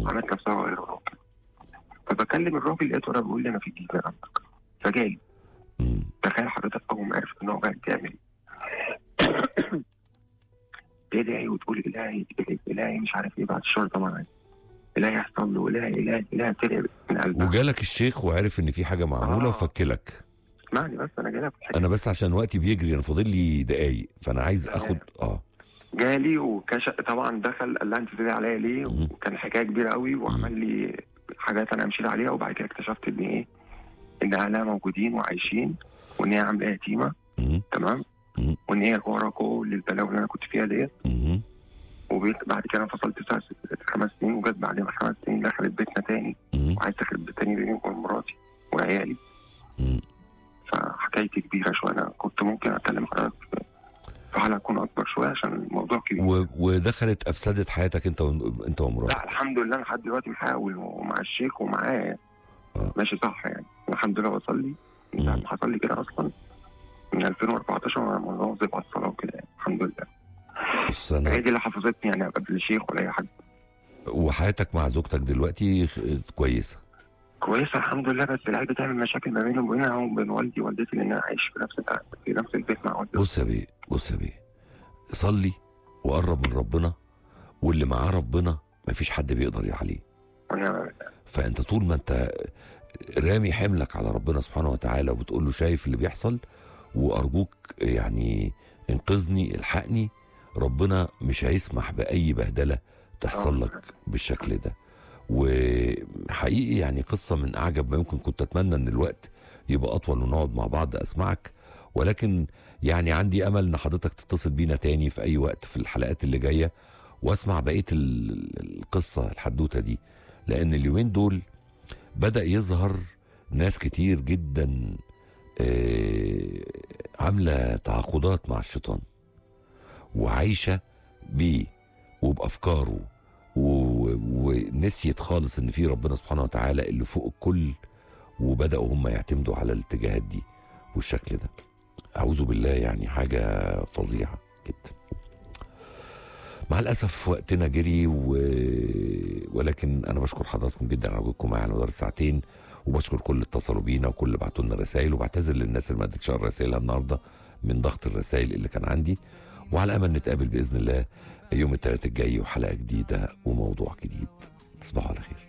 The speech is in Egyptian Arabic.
مم. عملت نفسها غيرانه وكده. فبكلم الراجل لقيته راجل بيقول لي انا في الجيزه عندك فجالي مم. تخيل حضرتك اول ما عرفت ان هو جاي تعمل تدعي وتقول الهي الهي مش عارف ايه بعد الشهر طبعا الهي يحصل له الهي الهي الهي تدعي من قلبك وجالك الشيخ وعرف ان في حاجه معموله آه. وفكلك اسمعني بس انا جاي في الحته انا بس عشان وقتي بيجري انا فاضل لي دقايق فانا عايز اخد اه جالي وكشف طبعا دخل قال لها انت بتدعي عليا ليه مم. وكان حكايه كبيره قوي وعمل لي حاجات انا امشي عليها وبعد كده اكتشفت ان ايه ان اهلها موجودين وعايشين وان هي عامله يتيمه مم. تمام مم. وان هي ورا كل البلاوي اللي انا كنت فيها ديت مم. وبعد كده انفصلت تسع س- خمس سنين وجت بعدين خمس سنين دخلت بيتنا تاني مم. وعايز تخرب بيت تاني بيني وبين مراتي وعيالي مم. فحكايتي كبيره شويه انا كنت ممكن اتكلم حضرتك في- في حلقه تكون اكبر شويه عشان الموضوع كبير و... ودخلت افسدت حياتك انت و... انت ومراتك لا الحمد لله لحد دلوقتي بحاول ومع الشيخ ومعاه آه. ماشي صح يعني الحمد لله بصلي من ساعه مم. ما حصل لي كده اصلا من 2014 وانا مواظب على الصلاه وكده يعني الحمد لله بس هي انا دي اللي حفظتني يعني قبل الشيخ ولا اي حد وحياتك مع زوجتك دلوقتي خ- كويسه كويسه الحمد لله بس العيال بتعمل مشاكل ما بيني وبينها وبين والدي ووالدتي لان انا عايش في نفس الع- في نفس البيت مع والدتي بص يا بيه بص يا بيه صلي وقرب من ربنا واللي معاه ربنا مفيش حد بيقدر عليه انا فانت طول ما انت رامي حملك على ربنا سبحانه وتعالى وبتقول له شايف اللي بيحصل وارجوك يعني انقذني الحقني ربنا مش هيسمح باي بهدله تحصل آه. لك بالشكل ده وحقيقي يعني قصه من اعجب ما يمكن كنت اتمنى ان الوقت يبقى اطول ونقعد مع بعض اسمعك ولكن يعني عندي امل ان حضرتك تتصل بينا تاني في اي وقت في الحلقات اللي جايه واسمع بقيه ال- القصه الحدوته دي لان اليومين دول بدا يظهر ناس كتير جدا آه، عامله تعاقدات مع الشيطان وعايشه بيه وبافكاره و- ونسيت خالص ان في ربنا سبحانه وتعالى اللي فوق الكل وبداوا هم يعتمدوا على الاتجاهات دي والشكل ده اعوذ بالله يعني حاجه فظيعه جدا مع الاسف وقتنا جري و... ولكن انا بشكر حضراتكم جدا على وجودكم معايا على مدار الساعتين وبشكر كل اللي اتصلوا بينا وكل اللي بعتوا لنا رسائل وبعتذر للناس اللي ما ادتش رسائلها النهارده من ضغط الرسائل اللي كان عندي وعلى امل نتقابل باذن الله يوم الثلاثاء الجاي وحلقه جديده وموضوع جديد تصبحوا على خير